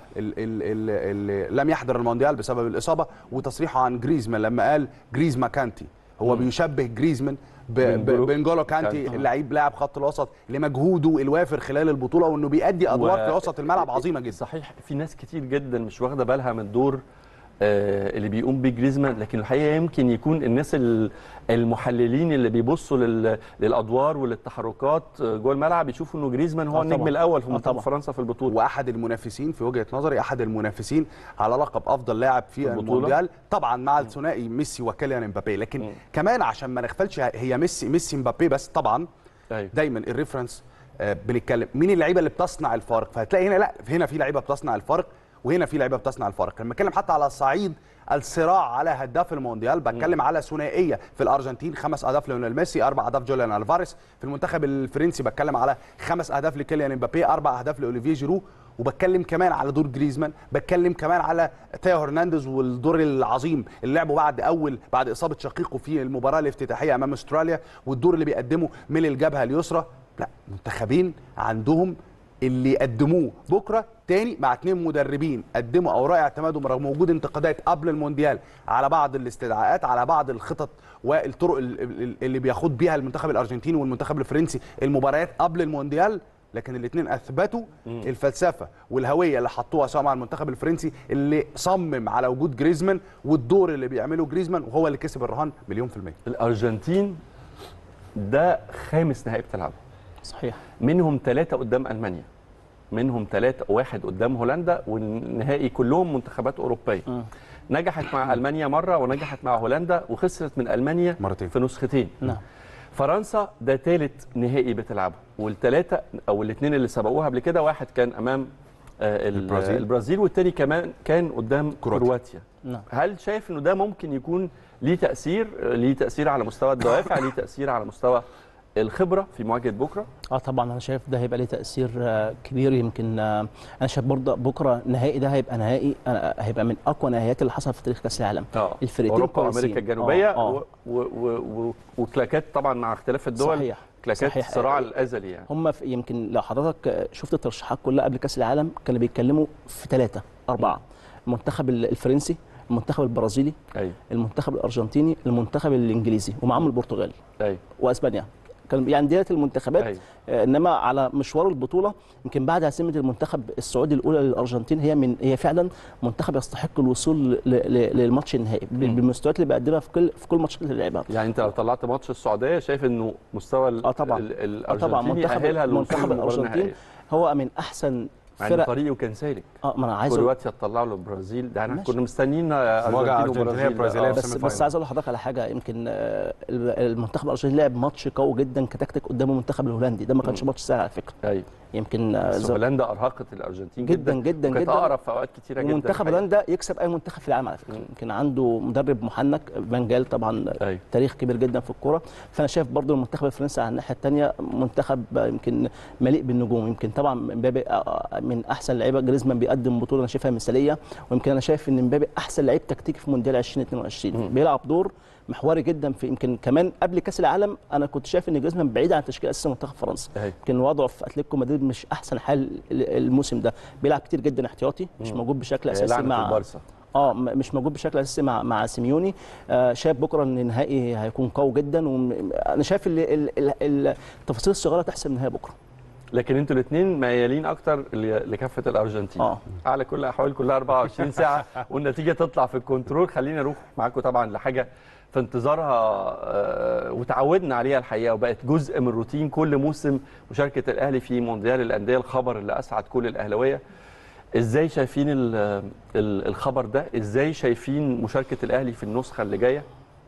اللي لم يحضر المونديال بسبب الاصابه وتصريحه عن جريزمان لما قال جريزما كانتي هو بيشبه جريزمان ب- ب- بنجولو بنجولو كانتي كانتي. اللعيب لاعب خط الوسط لمجهوده الوافر خلال البطوله وانه بيأدي ادوار و- في وسط الملعب عظيمه جدا صحيح في ناس كتير جدا مش واخده بالها من دور آه، اللي بيقوم بيه جريزمان لكن الحقيقه يمكن يكون الناس ال- المحللين اللي بيبصوا لل- للادوار وللتحركات آه، جوه الملعب يشوفوا انه جريزمان هو آه النجم طبعاً. الاول في آه منتخب طبعاً. فرنسا في البطوله واحد المنافسين في وجهه نظري احد المنافسين على لقب افضل لاعب في البطولة. المونديال طبعا مع الثنائي ميسي وكيليان امبابي لكن مم. كمان عشان ما نغفلش هي ميسي ميسي امبابي بس طبعا ايوه دايما الريفرنس آه، بنتكلم مين اللعيبه اللي بتصنع الفارق فهتلاقي هنا لا هنا في لعيبه بتصنع الفارق وهنا في لعيبه بتصنع الفارق لما اتكلم حتى على صعيد الصراع على هداف المونديال بتكلم على ثنائيه في الارجنتين خمس اهداف ليونيل ميسي اربع اهداف جوليان الفاريز في المنتخب الفرنسي بتكلم على خمس اهداف لكيليان امبابي اربع اهداف لاوليفيه جيرو وبتكلم كمان على دور جريزمان بتكلم كمان على تيو هرنانديز والدور العظيم اللي لعبه بعد اول بعد اصابه شقيقه في المباراه الافتتاحيه امام استراليا والدور اللي بيقدمه من الجبهه اليسرى لا منتخبين عندهم اللي قدموه بكره تاني مع اتنين مدربين قدموا اوراق اعتمادهم رغم وجود انتقادات قبل المونديال على بعض الاستدعاءات على بعض الخطط والطرق ال- ال- اللي بياخد بيها المنتخب الارجنتيني والمنتخب الفرنسي المباريات قبل المونديال لكن الاثنين اثبتوا الفلسفه والهويه اللي حطوها سواء مع المنتخب الفرنسي اللي صمم على وجود جريزمان والدور اللي بيعمله جريزمان وهو اللي كسب الرهان مليون في الميه الارجنتين ده خامس نهائي بتلعبه صحيح منهم ثلاثة قدام ألمانيا منهم ثلاثة واحد قدام هولندا والنهائي كلهم منتخبات أوروبية مم. نجحت مع ألمانيا مرة ونجحت مع هولندا وخسرت من ألمانيا مرتين. في نسختين نعم فرنسا ده ثالث نهائي بتلعبه والثلاثة أو الاثنين اللي سبقوها قبل كده واحد كان أمام آه، ال- البرازيل. البرازيل والتاني كمان كان قدام كرواتيا. كرواتيا نعم هل شايف انه ده ممكن يكون ليه تاثير ليه تاثير على مستوى الدوافع ليه تاثير على مستوى الخبره في مواجهه بكره اه طبعا انا شايف ده هيبقى ليه تاثير آه، كبير يمكن آه، انا شايف برضه بكره النهائي ده هيبقى نهائي آه، هيبقى من اقوى النهائيات اللي حصلت في تاريخ كاس العالم اه الفرقتين اوروبا كويسين. وامريكا الجنوبيه آه، آه. و- و- و- و- وكلاكات طبعا مع اختلاف الدول صحيح كلاكات صحيح. الصراع الازلي يعني هم في يمكن لو حضرتك شفت الترشيحات كلها قبل كاس العالم كانوا بيتكلموا في ثلاثه اربعه المنتخب الفرنسي المنتخب البرازيلي ايوه المنتخب الارجنتيني المنتخب الانجليزي ومعاهم البرتغال ايوه واسبانيا كان يعني ديت المنتخبات أيوة. آه، انما على مشوار البطوله يمكن بعد هزيمه المنتخب السعودي الاولى للارجنتين هي من هي فعلا منتخب يستحق الوصول ل- ل- للماتش النهائي مم. بالمستويات اللي بيقدمها في كل في كل ماتشات اللي لعبها يعني انت لو طلعت ماتش السعوديه شايف انه مستوى ال- آه طبعاً. ال- آه طبعا الارجنتيني منتخب يأهلها للوصول منتخب للمباراة الارجنتين النهائية. هو من احسن مع ان فرق- طريقه كان سالك اه ما انا عايز كل أقول- وقت يطلعوا له البرازيل ده احنا ماشي. كنا مستنيين مواجهة ارجنتين أرجنتينية وبرازيل برازيلية آه. في بس سيمي بس فاينل. عايز اقول لحضرتك على حاجه يمكن آه، المنتخب الارجنتيني لعب ماتش قوي جدا كتكتيك قدام المنتخب الهولندي ده ما كانش ماتش سهل على فكره ايوه يمكن آه، بس زي- هولندا ارهقت الارجنتين جدا جدا جدا وكانت جدا اقرب في اوقات كتيره جدا ومنتخب الحقيقة. هولندا يكسب اي منتخب في العالم على فكره يمكن عنده مدرب محنك فان جال طبعا ايوه تاريخ كبير جدا في الكوره فانا شايف برضو المنتخب الفرنسي على الناحيه الثانيه منتخب يمكن مليء بالنجوم يمكن طبعا مبابي آه، من احسن لعيبه جريزمان بيقدم بطوله انا شايفها مثاليه ويمكن انا شايف ان مبابي احسن لعيب تكتيكي في مونديال 2022 بيلعب دور محوري جدا في يمكن كمان قبل كاس العالم انا كنت شايف ان جريزمان بعيد عن تشكيل اساسي منتخب فرنسا أيوة. يمكن وضعه في اتلتيكو مدريد مش احسن حال الموسم ده بيلعب كتير جدا احتياطي مش موجود بشكل هي اساسي لعنة مع البارسا اه م- مش موجود بشكل اساسي مع مع سيميوني آه شايف بكره ان النهائي هيكون قوي جدا وانا شايف ال- ال- ال- التفاصيل الصغيره تحسم النهائي بكره لكن انتوا الاثنين ميالين اكتر ل- لكافه الارجنتين اه. على كل الاحوال كلها 24 ساعه والنتيجه تطلع في الكنترول خلينا نروح معاكم طبعا لحاجه في انتظارها آه، وتعودنا عليها الحقيقه وبقت جزء من روتين كل موسم مشاركه الاهلي في مونديال الانديه الخبر اللي اسعد كل الاهلاويه ازاي شايفين ال- ال- الخبر ده ازاي شايفين مشاركه الاهلي في النسخه اللي جايه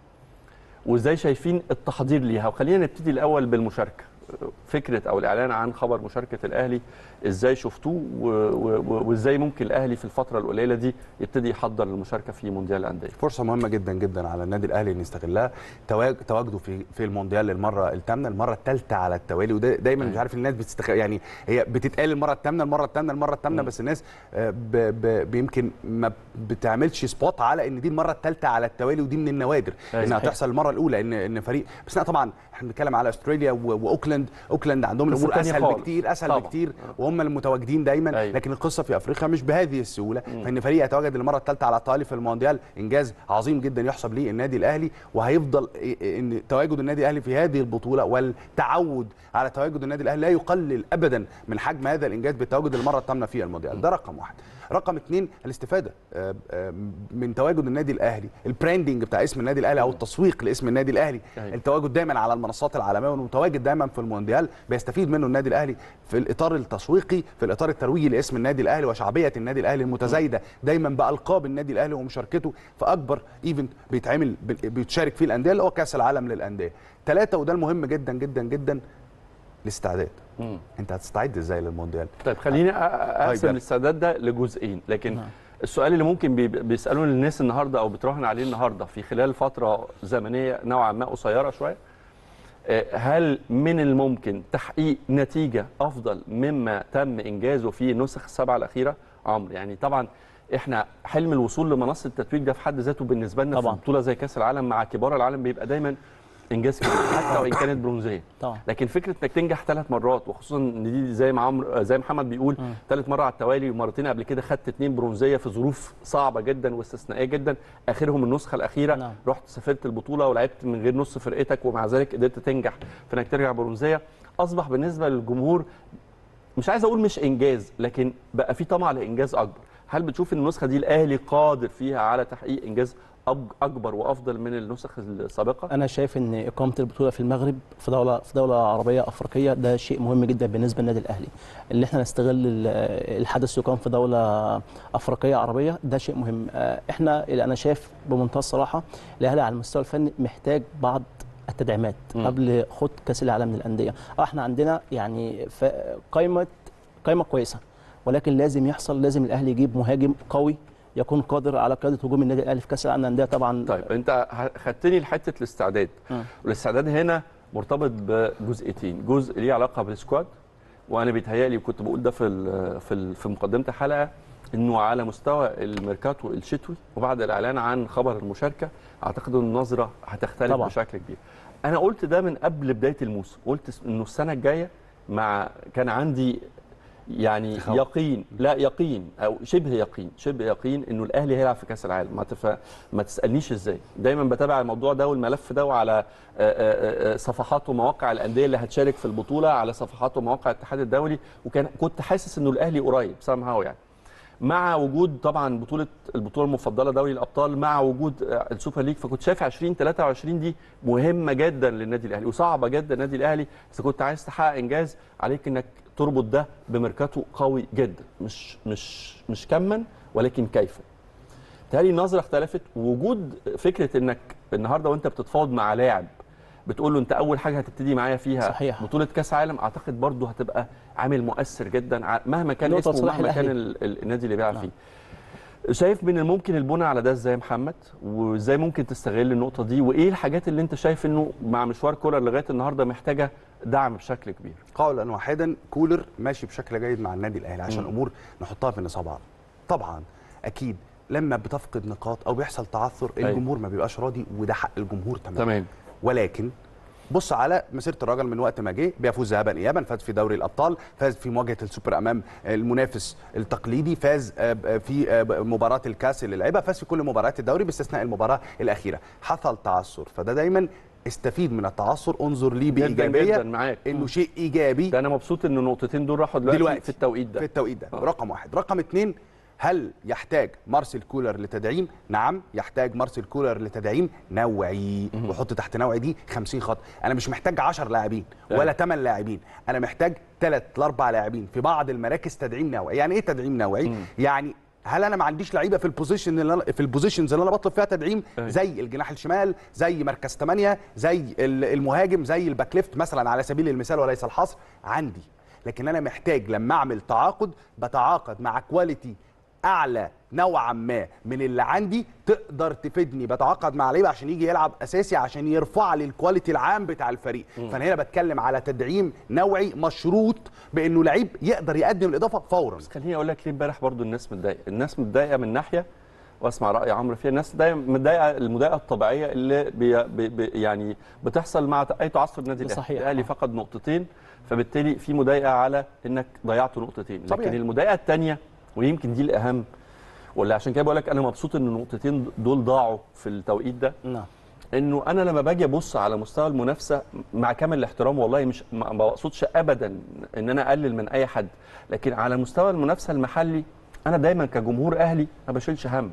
وازاي شايفين التحضير ليها وخلينا نبتدي الاول بالمشاركه فكره او الاعلان عن خبر مشاركه الاهلي ازاي شفتوه و- و- و- وازاي ممكن الاهلي في الفتره القليله دي يبتدي يحضر للمشاركه في مونديال الانديه فرصه مهمه جدا جدا على النادي الاهلي ان يستغلها تواج- تواجده في في المونديال للمره الثامنه المره الثالثه على التوالي وده دايما مش أيوة. عارف الناس بتستخ... يعني هي بتتقال المره الثامنه المره الثامنه المره الثامنه بس الناس آه، ب... ب... بيمكن ما بتعملش سبوت على ان دي المره الثالثه على التوالي ودي من النوادر أيوة. انها صحيح. تحصل المره الاولى ان ان فريق بس لا طبعا احنا بنتكلم على استراليا و... واوكلاند اوكلاند عندهم قصة الامور تانية اسهل خالص. بكتير اسهل طبعاً. بكتير وهم المتواجدين دايما أيوة. لكن القصه في افريقيا مش بهذه السهوله فان فريق يتواجد للمره الثالثه على التوالي في المونديال انجاز عظيم جدا يحسب ليه النادي الاهلي وهيفضل إيه- ان تواجد النادي الاهلي في هذه البطوله والتعود على تواجد النادي الاهلي لا يقلل ابدا من حجم هذا الانجاز بالتواجد للمره الثامنه في المونديال ده رقم واحد رقم اثنين الاستفاده آه، آه، من تواجد النادي الاهلي البراندنج بتاع اسم النادي الاهلي او التسويق لاسم النادي الاهلي أيوة. التواجد دايما على المنصات العالميه والمتواجد دايما في المونديال بيستفيد منه النادي الاهلي في الاطار التسويقي في الاطار الترويجي لاسم النادي الاهلي وشعبيه النادي الاهلي المتزايده دايما بالقاب النادي الاهلي ومشاركته في اكبر ايفنت بيتعمل بال- بيتشارك فيه الانديه اللي هو كاس العالم للانديه ثلاثه وده المهم جدا جدا جدا الاستعداد مم. انت هتستعد ازاي للمونديال طيب خليني أ- أ- اقسم يلا. الاستعداد ده لجزئين لكن نعم. السؤال اللي ممكن بي- بيسالوه الناس النهارده او بتراهن عليه النهارده في خلال فتره زمنيه نوعا ما قصيره شويه آه، هل من الممكن تحقيق نتيجه افضل مما تم انجازه في النسخ السبعه الاخيره عمرو يعني طبعا احنا حلم الوصول لمنصه التتويج ده في حد ذاته بالنسبه لنا في طبعاً. بطوله زي كاس العالم مع كبار العالم بيبقى دايما انجاز كبير حتى وان كانت برونزيه طبعا لكن فكره انك تنجح ثلاث مرات وخصوصا ان دي زي ما عمرو زي محمد بيقول مم. ثالث مره على التوالي ومرتين قبل كده خدت اثنين برونزيه في ظروف صعبه جدا واستثنائيه جدا اخرهم النسخه الاخيره نعم. رحت سافرت البطوله ولعبت من غير نص فرقتك ومع ذلك قدرت تنجح في انك ترجع برونزيه اصبح بالنسبه للجمهور مش عايز اقول مش انجاز لكن بقى في طمع لانجاز اكبر هل بتشوف ان النسخه دي الاهلي قادر فيها على تحقيق انجاز أب- اكبر وافضل من النسخ السابقه انا شايف ان اقامه البطوله في المغرب في دوله في دوله عربيه افريقيه ده شيء مهم جدا بالنسبه للنادي الاهلي اللي احنا نستغل ال- الحدث يقام في دوله افريقيه عربيه ده شيء مهم آه، احنا اللي انا شايف بمنتهى الصراحه الاهلي على المستوى الفني محتاج بعض التدعيمات مم. قبل خوض كاس العالم للانديه اه احنا عندنا يعني ف- قائمه قائمه كويسه ولكن لازم يحصل لازم الاهلي يجيب مهاجم قوي يكون قادر على قياده هجوم النادي الاهلي في كاس العالم للانديه طبعا طيب انت ه- خدتني لحته الاستعداد مم. والاستعداد هنا مرتبط بجزئيتين جزء ليه علاقه بالسكواد وانا بيتهيألي وكنت بقول ده في ال في ال في مقدمه الحلقه انه على مستوى الميركاتو الشتوي وبعد الاعلان عن خبر المشاركه اعتقد ان النظره هتختلف طبعا. بشكل كبير انا قلت ده من قبل بدايه الموسم قلت انه السنه الجايه مع كان عندي يعني تخوف. يقين لا يقين او شبه يقين شبه يقين انه الاهلي هيلعب في كاس العالم ما تف... ما تسالنيش ازاي دايما بتابع الموضوع ده والملف ده وعلى آه، آه، آه، صفحات ومواقع الانديه اللي هتشارك في البطوله على صفحات ومواقع الاتحاد الدولي وكان كنت حاسس انه الاهلي قريب somehow يعني مع وجود طبعا بطوله البطوله المفضله دوري الابطال مع وجود آه، السوبر ليج فكنت شايف 2023 دي مهمه جدا للنادي الاهلي وصعبه جدا النادي الاهلي اذا كنت عايز تحقق انجاز عليك انك تربط ده بميركاتو قوي جدا مش مش مش كما ولكن كيفا تهيألي النظره اختلفت ووجود فكره انك النهارده وانت بتتفاوض مع لاعب بتقول له انت اول حاجه هتبتدي معايا فيها صحيح. بطوله كاس عالم اعتقد برضه هتبقى عامل مؤثر جدا ع- مهما كان نقطة اسمه لصالح ومهما كان الأهلي. ال- ال- النادي اللي بيلعب نعم. فيه شايف من الممكن البناء على ده ازاي يا محمد وازاي ممكن تستغل النقطه دي وايه الحاجات اللي انت شايف انه مع مشوار كولر لغايه النهارده محتاجه دعم بشكل كبير قولا واحدا كولر ماشي بشكل جيد مع النادي الاهلي عشان مم. امور نحطها في نصاب بعض طبعا اكيد لما بتفقد نقاط او بيحصل تعثر أيوة. الجمهور ما بيبقاش راضي وده حق الجمهور تماما تمام ولكن بص على مسيره الراجل من وقت ما جه بيفوز ذهابا ايابا فاز في دوري الابطال فاز في مواجهه السوبر امام المنافس التقليدي فاز آه، آه، في آه، مباراه الكاس اللي لعبها فاز في كل مباريات الدوري باستثناء المباراه الاخيره حصل تعثر فده دايما استفيد من التعثر انظر ليه جدا بايجابيه جدا معاك انه شيء ايجابي ده انا مبسوط ان النقطتين دول راحوا دلوقتي, دلوقتي في التوقيت ده في التوقيت ده آه. رقم واحد رقم اتنين هل يحتاج مارسيل كولر لتدعيم؟ نعم يحتاج مارسيل كولر لتدعيم نوعي وحط تحت نوعي دي 50 خط انا مش محتاج 10 لاعبين أيوة. ولا 8 لاعبين انا محتاج 3 لاربع لاعبين في بعض المراكز تدعيم نوعي يعني ايه تدعيم نوعي يعني هل انا ما عنديش لعيبه في البوزيشن اللي أنا في البوزيشنز اللي انا بطلب فيها تدعيم أيوة. زي الجناح الشمال زي مركز 8 زي ال- المهاجم زي الباك ليفت مثلا على سبيل المثال وليس الحصر عندي لكن انا محتاج لما اعمل تعاقد بتعاقد مع كواليتي اعلى نوعا ما من اللي عندي تقدر تفيدني بتعاقد مع لعيب عشان يجي يلعب اساسي عشان يرفع لي الكواليتي العام بتاع الفريق فانا هنا بتكلم على تدعيم نوعي مشروط بانه لعيب يقدر يقدم الاضافه فورا بس خليني اقول لك ليه امبارح برضو الناس متضايقه الناس متضايقه من ناحيه واسمع راي عمرو فيها الناس متضايقه متضايقه المضايقه الطبيعيه اللي بي بي بي يعني بتحصل مع اي تعثر النادي ده الاهلي صحيح. الاهلي فقد نقطتين فبالتالي في مضايقه على انك ضيعت نقطتين لكن طبيعي. المضايقه الثانيه ويمكن دي الاهم واللي عشان كده بقول لك انا مبسوط ان النقطتين دول ضاعوا في التوقيت ده نعم انه انا لما باجي ابص على مستوى المنافسه مع كامل الاحترام والله مش ما ما بقصدش ابدا ان انا اقلل من اي حد لكن على مستوى المنافسه المحلي انا دايما كجمهور اهلي ما بشيلش هم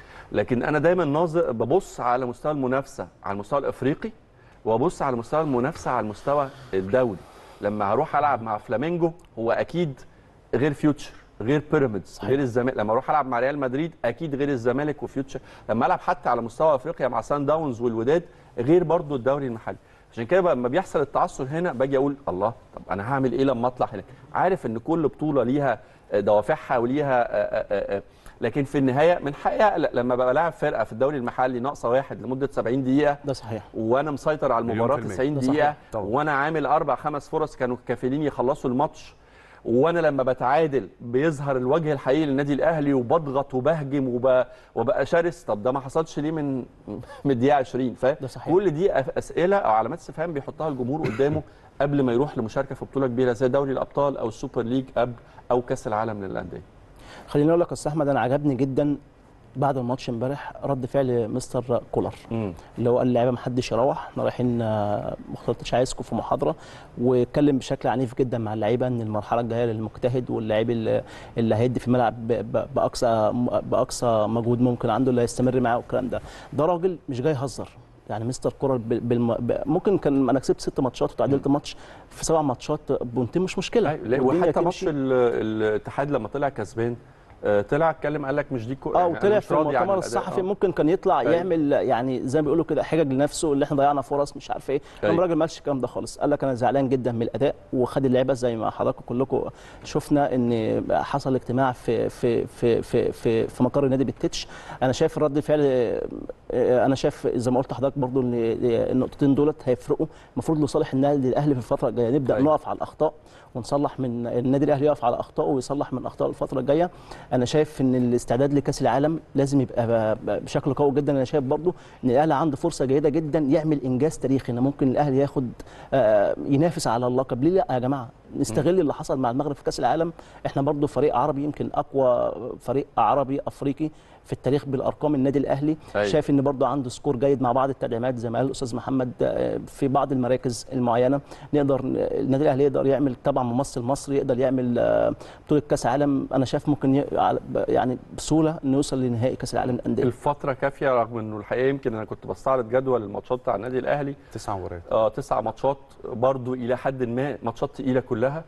لكن انا دايما ناظر ببص على مستوى المنافسه على المستوى الافريقي وابص على مستوى المنافسه على المستوى الدولي لما هروح العب مع فلامينجو هو اكيد غير فيوتشر غير بيراميدز صحيح. غير الزمالك لما اروح العب مع ريال مدريد اكيد غير الزمالك وفيوتشر لما العب حتى على مستوى افريقيا مع سان داونز والوداد غير برضو الدوري المحلي عشان كده بقى لما بيحصل التعثر هنا باجي اقول الله طب انا هعمل ايه لما اطلع هناك عارف ان كل بطوله ليها دوافعها وليها آه، آه، آه، لكن في النهايه من حقيقه ل- لما ببقى لاعب فرقه في الدوري المحلي ناقصه واحد لمده 70 دقيقه ده صحيح وانا مسيطر على مليون المباراه في المية. 90 ده دقيقه صحيح. طبعا. وانا عامل اربع خمس فرص كانوا كافيين يخلصوا الماتش وانا لما بتعادل بيظهر الوجه الحقيقي للنادي الاهلي وبضغط وبهجم وب... وبقى شرس طب ده ما حصلش ليه من من الدقيقه 20 فاهم ده صحيح. كل دي أف- اسئله او علامات استفهام بيحطها الجمهور قدامه قبل ما يروح لمشاركه في بطوله كبيره زي دوري الابطال او السوبر ليج قبل او كاس العالم للانديه خليني اقول لك يا استاذ احمد انا عجبني جدا بعد الماتش امبارح رد فعل مستر كولر امم اللي هو قال للعيبه ما حدش يروح احنا رايحين آه، مختلطش عايزكم في محاضره واتكلم بشكل عنيف جدا مع اللعيبه ان المرحله الجايه للمجتهد واللعيب اللي, اللي هيدي في الملعب ب- ب- باقصى باقصى مجهود ممكن عنده اللي هيستمر معاه والكلام ده ده راجل مش جاي يهزر يعني مستر كولر بال- بالم... ب... ممكن كان انا كسبت ست ماتشات وتعادلت ماتش في سبع ماتشات بونتين مش مشكله أيوة، لا، والدنيا وحتى ماتش تمشي. ال- الاتحاد لما طلع كسبان آه، طلع اتكلم قال لك مش دي كو... اه يعني وطلع مش في راضي عن المؤتمر الأداء. الصحفي آه. ممكن كان يطلع أيوة. يعمل يعني زي ما بيقولوا كده حجج لنفسه اللي احنا ضيعنا فرص مش عارف ايه أيوة. كان راجل ما قالش الكلام ده خالص قال لك انا زعلان جدا من الاداء وخد اللعبه زي ما حضراتكم كلكم شفنا ان حصل اجتماع في في في في في, في مقر نادي بالتتش انا شايف رد الفعل آه، انا شايف زي ما قلت لحضرتك برضو ان النقطتين دولت هيفرقوا المفروض لصالح النادي الاهلي في الفتره الجايه نبدا أيوة. نقف على الاخطاء ونصلح من النادي الاهلي يقف على اخطائه ويصلح من اخطاء الفتره الجايه انا شايف ان الاستعداد لكاس العالم لازم يبقى ب- ب- بشكل قوي جدا انا شايف برضو ان الاهلي عنده فرصه جيده جدا يعمل انجاز تاريخي ان ممكن الاهلي ياخد آه، ينافس على اللقب ليه لا يا جماعه نستغل اللي حصل مع المغرب في كاس العالم احنا برضو فريق عربي يمكن اقوى فريق عربي افريقي في التاريخ بالارقام النادي الاهلي أيوة. شايف ان برضو عنده سكور جيد مع بعض التدعيمات زي ما قال الاستاذ محمد آه، في بعض المراكز المعينه نقدر النادي الاهلي يقدر يعمل طبعا ممثل مصري يقدر يعمل آه، بطوله كاس عالم انا شايف ممكن ي- على- يعني بسهوله انه يوصل لنهائي كاس العالم للانديه الفتره كافيه رغم انه الحقيقه يمكن انا كنت بستعرض جدول الماتشات بتاع النادي الاهلي تسع مباريات اه تسع ماتشات برضو الى حد ما ماتشات تقيله كلها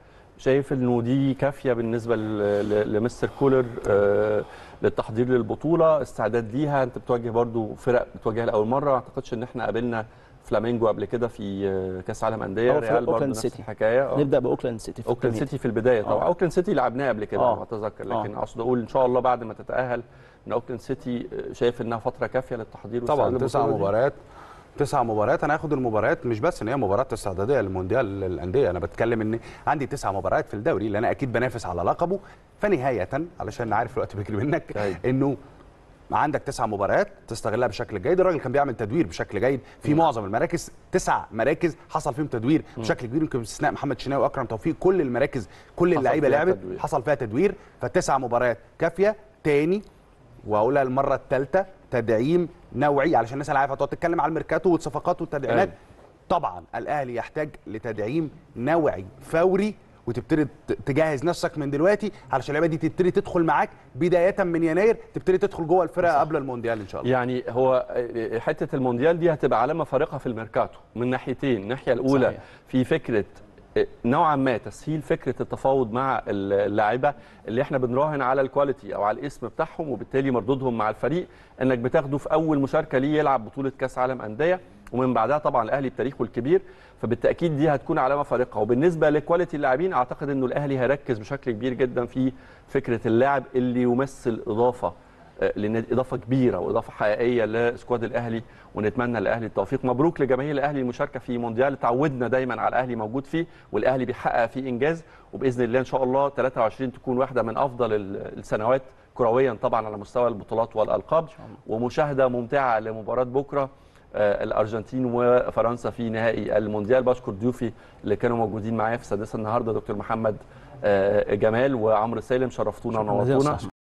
شايف انه دي كافيه بالنسبه ل- ل- لمستر كولر آه، للتحضير للبطوله استعداد ليها انت بتواجه برضو فرق بتواجهها لاول مره ما اعتقدش ان احنا قابلنا فلامينجو قبل كده في آه، كاس عالم انديه هو في ريال برضو أوكلاند نفس سيتي. الحكايه آه. نبدا باوكلاند سيتي في اوكلاند التمهيد. سيتي في البدايه طبعا آه. اوكلاند سيتي لعبناه قبل كده آه. على ما اتذكر لكن آه. اقصد اقول ان شاء الله بعد ما تتاهل ان اوكلاند سيتي آه، شايف انها فتره كافيه للتحضير طبعا واستعداد تسع للبطولة دي؟ مباريات تسع مباريات انا هاخد المباريات مش بس ان هي مباريات استعداديه للمونديال الانديه انا بتكلم ان عندي تسع مباريات في الدوري اللي انا اكيد بنافس على لقبه فنهايه علشان عارف الوقت بيجري منك أيوة. انه عندك تسع مباريات تستغلها بشكل جيد الراجل كان بيعمل تدوير بشكل جيد في معظم المراكز تسع مراكز حصل فيهم تدوير بشكل كبير يمكن باستثناء محمد شناوي واكرم توفيق كل المراكز كل حصل اللعيبه فيها لعبت تدوير. حصل فيها تدوير فتسع مباريات كافيه تاني واقولها المره الثالثه تدعيم نوعي علشان الناس اللي عارفه هتقعد تتكلم على الميركاتو والصفقات والتدعيمات أيوة. طبعا الاهلي يحتاج لتدعيم نوعي فوري وتبتدي ت- تجهز نفسك من دلوقتي علشان اللعيبه دي تبتدي تدخل معاك بدايه من يناير تبتدي تدخل جوه الفرقه قبل المونديال ان شاء الله يعني هو حته المونديال دي هتبقى علامه فارقه في الميركاتو من ناحيتين الناحيه الاولى صحيح. في فكره نوعا ما تسهيل فكره التفاوض مع اللاعيبه اللي احنا بنراهن على الكواليتي او على الاسم بتاعهم وبالتالي مردودهم مع الفريق انك بتاخده في اول مشاركه ليه يلعب بطوله كاس عالم انديه ومن بعدها طبعا الاهلي بتاريخه الكبير فبالتاكيد دي هتكون علامه فارقه وبالنسبه لكواليتي اللاعبين اعتقد انه الاهلي هيركز بشكل كبير جدا في فكره اللاعب اللي يمثل اضافه آه، للنادي اضافه كبيره واضافه حقيقيه لسكواد الاهلي ونتمنى للاهلي التوفيق مبروك لجماهير الاهلي المشاركه في مونديال تعودنا دايما على الاهلي موجود فيه والاهلي بيحقق فيه انجاز وباذن الله ان شاء الله 23 تكون واحده من افضل ال- السنوات كرويا طبعا على مستوى البطولات والالقاب ومشاهده ممتعه لمباراه بكره آه، الارجنتين وفرنسا في نهائي المونديال بشكر ضيوفي اللي كانوا موجودين معايا في السادسه النهارده دكتور محمد آه، جمال وعمرو سالم شرفتونا شكراً جزيلاً ونورتونا صاحبي.